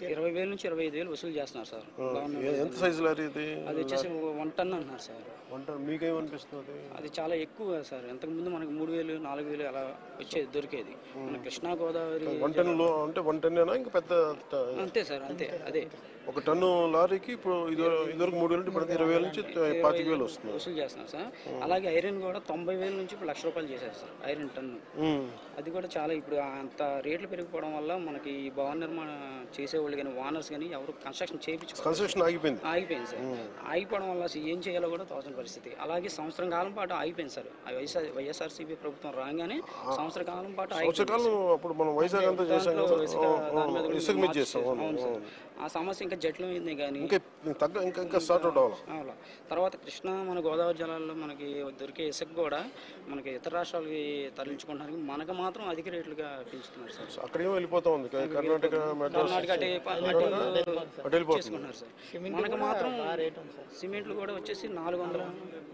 ఇరవై వేల నుంచి ఇరవై ఐదు వేలు వసూలు చేస్తున్నారు సార్ గవర్నమెంట్ ఏ- ఎంత సైజు లారీ ఇది అది వచ్చేసి వన్ టన్ అంటున్నారు సార్ వంట మీకేమనిపిస్తుంది అది చాలా ఎక్కువ సార్ ఇంతకుముందు మనకి మూడు వేలు నాలుగు వేలు అలా వచ్చేది దొరికేది మన కృష్ణా గోదావరి వన్ టన్నులో అంటే వన్ టన్నేనా ఇంకా పెద్ద ట- అంతే సార్ అంతే అదే ఒక టన్ను లారీకి ఇప్పుడు ఇది ఇదివరకు మూడు వేలు ఇప్పుడు ఇరవై వేల నుంచి పాతిక వేలు వస్తుంది వసూలు చేస్తున్నారు సార్ అలాగే ఐరన్ కూడా తొంభై వేల నుంచి ఇప్పుడు లక్ష రూపాయలు చేశారు సార్ ఐరన్ టన్ను ఉమ్. అది కూడా చాలా ఇప్పుడు అంత రేట్లు పెరిగిపోవడం వల్ల మనకి ఈ భవన నిర్మాణం చేసేవాళ్ళు కానీ ఓనర్స్ కానీ ఎవరు కన్స్ట్రక్షన్ చేయించుకో కన్స్ట్రక్షన్ ఆగిపోయింది ఆగిపోయింది సార్ ఆగిపోవడం వల్ల అసలు ఏం చేయాలో కూడా తోచని పరిస్థితి అలాగే సంవత్సరం కాలం పాటు ఆగిపోయింది సార్ ఆ వైఎస్ఆర్ వైఎస్ఆర్సీపీ ప్రభుత్వం రాగానే సంవత్సర కాలం పాటు ఆగిపోయింది సంవత్సరాలు అప్పుడు మనం వైజాగ్ అంతా చేసాం కదా ఇసుక దాని మీద కూడా ఇసుక మీద మార్చి చేస్తాం అవును, అవును సార్. అవును. ఆ సమస్య ఇంకా జటిలమైంది కానీ ఇంకా తగ్గ ఇంకా ఇంకా స్టార్ట్ అవుట్ అవ్వాలి అవును. తర్వాత కృష్ణా మన గోదావరి జలాల్లో మనకి దొరికే ఇసుక కూడా మనకి ఇతర రాష్ట్రాలకి తరలించుకుంటానికి మనకు మాత్రం అధిక రేట్లుగా పెంచుతున్నారు సార్ అక్కడ ఏమో వెళ్ళిపోతా ఉంది క- కర్ణాటక మెడ్రాస్ కర్ణాటక అటే ప- అటు అటు వెళ్ళిపోతుంది చేసుకుంటున్నారు సార్ మనకు మాత్రం సిమెంట్లు కూడా వచ్చేసి నాలుగు వందల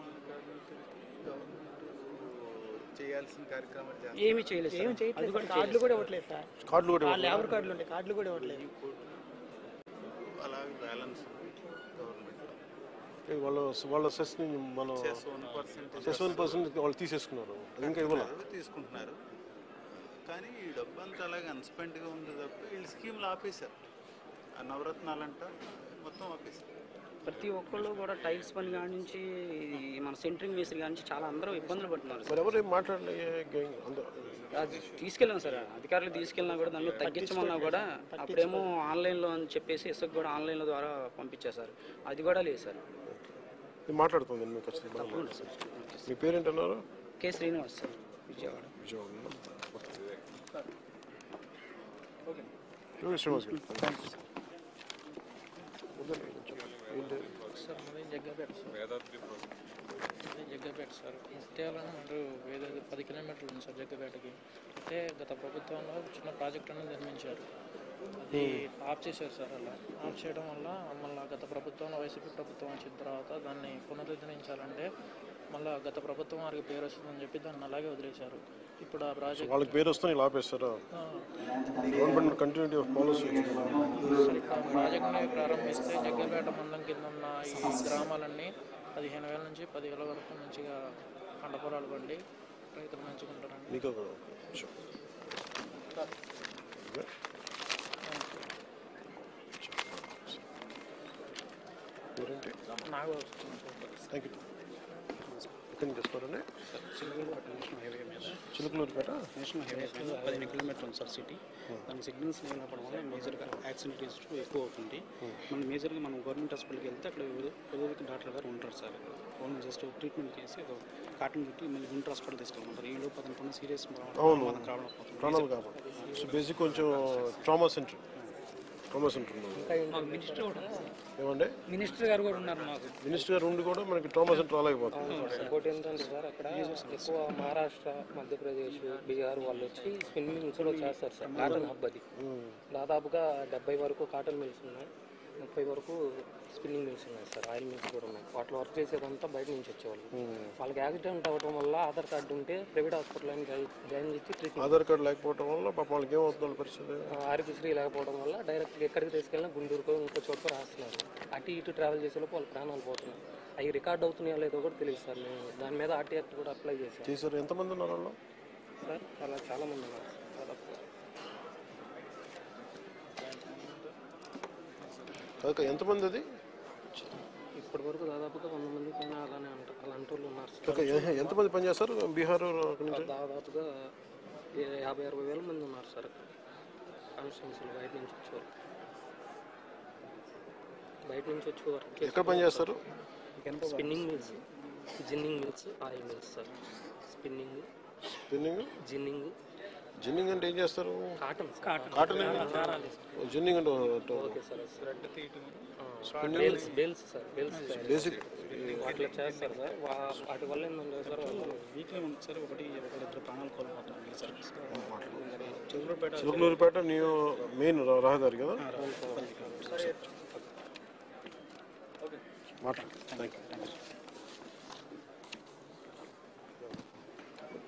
చేయాల్సిన కార్యక్రమాలు చేస్తాం. ఏమీ చేయలేదు సార్. అది కూడా కార్డులు కూడా ఇవ్వట్లేదు సార్ కార్డులు కూడా ఆ లేబర్ కార్డులు ఉంటాయి కార్డులు కూడా ఇవ్వట్లేదు అలాగే బ్యాలెన్స్ గవర్నమెంట్ ఇవ్వాలి. వాళ్ళ వాళ్ళ సెస్ ని మనం one percent cess one percent వాళ్ళు తీసేసుకున్నారు అది ఇంకా ఇవ్వాలి తీసుకుంటున్నారు కానీ ఈ డబ్బు అంతా అలాగే అన్స్పెండ్గా ఉంది తప్ప వీళ్ళు స్కీమ్లు ఆపేశారు ఆ నవరత్నాలంట మొత్తం ఆపేశారు ప్రతి ఒక్కళ్ళు కూడా టైల్స్ పని కాడి నుంచి ఈ మన సెంట్రింగ్ వేసిన కాడి నుంచి చాలా అందరూ ఇబ్బందులు పడుతున్నారు సార్ మరి ఎవరు ఏం మాట్లాడలే గె- అందరూ అది తీసుకెళ్ళాం సార్ అధికారులు తీసుకెళ్ళినా కూడా దాన్ని తగ్గించమన్నా కూడా అప్పుడేమో ఆన్లైన్లో అని చెప్పేసి ఇసుక కూడా ఆన్లైన్ల ద్వారా పంపించేశారు అది కూడా లేదు సార్ నేను మాట్లాడుతుంది మీకు ఖచ్చితంగా అవును సార్ మీ పేరేంటన్నారు K Srinivas sir Vijayawada Vijayawada okay Srinivas గారు వద్దండి, కొంచెం. ఏంటి? సార్ మాది జగ్గపేట సార్ మాది జగ్గపేట సార్ ముత్యాలను మరియు వేరే పది కిలోమీటర్లు ఉంది సార్ జగ్గపేటకి అయితే గత ప్రభుత్వంలో చిన్న ప్రాజెక్ట్ అనేది నిర్మించారు అది ఆఫ్ చేశారు సార్ అలా ఆఫ్ చేయడం వల్ల మళ్ళీ గత ప్రభుత్వంలో వైసీపీ ప్రభుత్వం వచ్చిన తర్వాత దాన్ని పునరుద్ధరించాలంటే మళ్ళీ గత ప్రభుత్వం వారికి పేరు వస్తుందని చెప్పి దాన్ని అలాగే వదిలేశారు ఇప్పుడు ఆ ప్రాజెక్ట్ వాళ్ళకి పేరు వస్తే ఇలా ఆపేస్తారా గవర్నమెంట్ కంటిన్యూటీ ఆఫ్ పాలసీ ప్రాజెక్ట్ని ప్రారంభిస్తే జగ్గపేట మండలం కింద ఉన్న ఈ గ్రామాలన్నీ పదిహేను వేల నుంచి పదివేల వరకు మంచిగా పంట పొలాలు పండి రైతులు మంచిగా ఉంటారండి మీకు ఒక నిమిషం. ఓకే. పేరేంటి నాకు వస్తుంది సార్ థ్యాంక్ యూ ఎక్కడి నుంచి వస్తారండి నేషనల్ హైవే మీద చిలుకలూరుపేట నేషనల్ హైవే మీద పదిహేను కిలోమీటర్ ఉంది సార్ సిటీ దాని సిగ్నల్స్ లేనప్పటి వల్ల మేజర్గా యాక్సిడెంట్ కేసెస్ ఎక్కువ అవుతుంది మనం మేజర్గా మనం గవర్నమెంట్ హాస్పిటల్కి వెళ్తే అక్కడ పెద్దదికి డాక్టర్ గారు ఉంటారు సార్ ఓన్లీ జస్ట్ ట్రీట్మెంట్ చేసి ఏదో కాటన్ చుట్టి మళ్ళీ గుంటూరు హాస్పిటల్ తీసుకెళ్ళమంటారు ఈ లోపు అతను సీరియస్ అవును. ప్రాబ్లం అవుతుంది ప్రాణాలు కాబట్టి సో బేసిక్ కొంచెం ట్రామా సెంటర్ ట్రామా సెంటర్ ఉన్నది మాకు మినిస్టర్ కూడా ఉన్నారు సార్. ఏమండి మినిస్టర్ గారు కూడా ఉన్నారు మాకు మినిస్టర్ గారు ఉండి కూడా మనకి ట్రామా సెంటర్ రాలేకపోతుంది ఇంకోటి ఏంటంటే సార్ అక్కడ ఎక్కువ మహారాష్ట్ర మధ్యప్రదేశ్ బీహార్ వాళ్ళు వచ్చి స్పిన్నింగ్ మిల్స్ లో చేస్తారు సార్ కాటన్ హబ్ అది దాదాపుగా డెబ్బై వరకు కాటన్ మిల్స్ ఉన్నాయి ముప్పై వరకు స్పిన్నింగ్ మిల్స్ ఉన్నాయి సార్ ఆయిల్ మిల్స్ కూడా ఉన్నాయి వాటిలో వర్క్ చేసేదంతా బయట నుంచి వచ్చేవాళ్ళు వాళ్ళకి యాక్సిడెంట్ అవ్వడం వల్ల ఆధార్ కార్డు ఉంటే ప్రైవేట్ హాస్పిటల్ అని జాయిన్ చేసి ట్రీట్మెంట్ ఆధార్ కార్డు లేకపోవడం వల్ల పాపం వాళ్ళకి ఏమవుతుంది వాళ్ళ పరిస్థితి ఆరోగ్యశ్రీ లేకపోవడం వల్ల డైరెక్ట్గా ఎక్కడికి తీసుకెళ్ళినా గుంటూరుకో ఇంకో చోటుకో రాస్తున్నారు అటు ఇటు ట్రావెల్ చేసేలోపు వాళ్ళ ప్రాణాలు పోతున్నాయి అవి రికార్డ్ అవుతున్నాయో లేదో కూడా తెలియదు సార్ మేము దాని మీద ఆర్టీ యాక్ట్ కూడా అప్లై చేశాం చేశారు ఎంతమంది ఉన్నారు వాళ్ళు సార్ అలా చాలా మంది ఉన్నారు సార్ దాదాపు కాక ఎంతమంది అది ఇప్పటి వరకు దాదాపుగా వంద మంది పైన అలానే అంట అలాంటి వాళ్ళు ఉన్నారు సార్ కాక ఎ- ఎంతమంది పనిచేస్తారు బీహార్ అక్కడి నుంచి దాదాపుగా ఏ- యాభై అరవై వేల మంది ఉన్నారు సార్ కాన్స్టిట్యున్సీలు బయట నుంచి వచ్చేవారు బయట నుంచి వచ్చి వర్క్ ఎక్కడ పనిచేస్తారు spinning mills ginning mills oil mills sir spinning spinning ginning ginning అంటే ఏం చేస్తారు కాటన్ కాటన్ కాటన్ జిన్నింగ్ అంటే okay sir bales bales sir bales basic వాటిలో చేస్తారు సార్ వా- వాటి వల్ల ఏంటంటే సార్ వాళ్ళు వీక్లీ ఒకసారి ఒకటి ఒకరిద్దరు ప్రాణాలు కోల్పోతున్నారు sir Chandrapeta Chilakaluripeta new main రహదారి కదా మాట్లాడు థ్యాంక్ యూ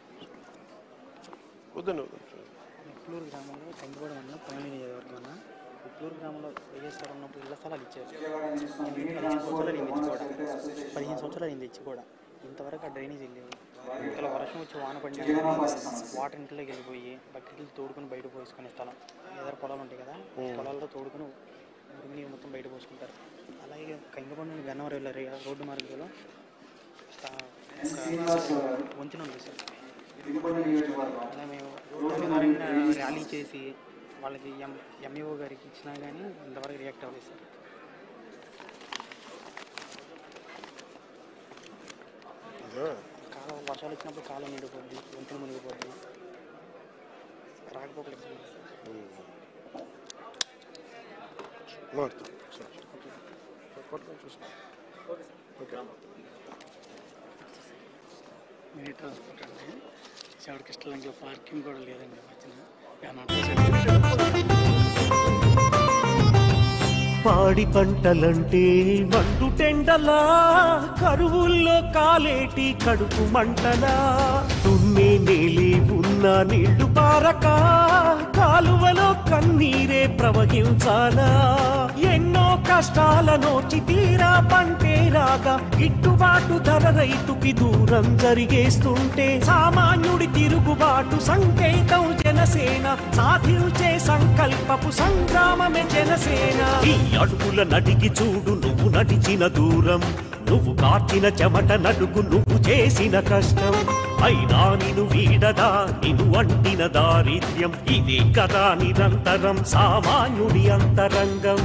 వద్దండి వద్దండి నెక్లూరు గ్రామంలో చంద్రగూడ మండలం పవని నియోజకవర్గం ఉట్లూరు గ్రామంలో వైఎస్ఆర్ ఉన్నప్పుడు ఇళ్ల స్థలాలు ఇచ్చారు పదిహేను సంవత్సరాలు అయింది ఇచ్చి కూడా పదిహేను సంవత్సరాలు అయింది ఇచ్చి కూడా ఇంతవరకు ఆ డ్రైనేజ్ వెళ్ళేవి ఇంతలో వర్షం వచ్చి వాన పడినా వాటర్ ఇంట్లోకి వెళ్ళిపోయి బకెట్లు తోడుకొని బయట పోసుకునే స్థలం ఏదైనా పొలాలు ఉంటాయి కదా పొలాల్లో తోడుకొని మురుగు నీరు మొత్తం బయట పోసుకుంటారు అలాగే కంగపండు గన్నవరం వెళ్ళారు ఇక రోడ్డు మార్గంలో స్టా- ఒక వంతెన ఉంది సార్ అలా మేము అధికారికంగా ర్యాలీ చేసి వాళ్ళకి ఎం ఎంఈఓ గారికి ఇచ్చినా కానీ ఇంతవరకు రియాక్ట్ అవ్వలేదు సార్ కాలం వర్షాలు వచ్చినప్పుడు కాలం నిండిపోద్ది వంతులు మునిగిపోద్ది రాకపోకలేదు మారుతాం సరే పట్టుకొని చూసుకో మినీ ట్రాన్స్పోర్ట్ అండి విజయవాడ కృష్ణలంకలో పార్కింగ్ కూడా లేదండి మధ్యన ఏమన్నా పాడి పంటలంటే మండు టెండలా కరువుల్లో కాలేటి కడుపు మంటలా దున్నే నేలి ఉన్న నీళ్లు పారక కాలువలో కన్నీరే ప్రవహించాలా ఎన్నో కష్టాల నోచి తీరా పంటే రాగా గిట్టుబాటు ధర రైతుకి దూరం జరిగేస్తుంటే సామాన్యుడి తిరుగుబాటు సంకేతం జనసేన సాధించే సంకల్పపు సంగ్రామమే జనసేన ఈ అడుగుల నడికి చూడు నువ్వు నడిచిన దూరం నువ్వు కార్చిన చెమట నడుగు నువ్వు చేసిన కష్టం అయినా నిన్ను వీడదా నిన్ను అంటిన దారిద్ర్యం ఇదే కదా నిరంతరం సామాన్యుడి అంతరంగం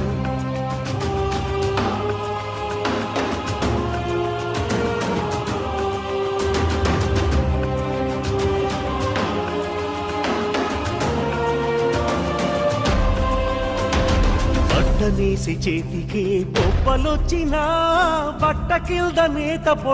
బట్టనేసి చేతికే బొబ్బలొచ్చినా బట్ట కింద నేత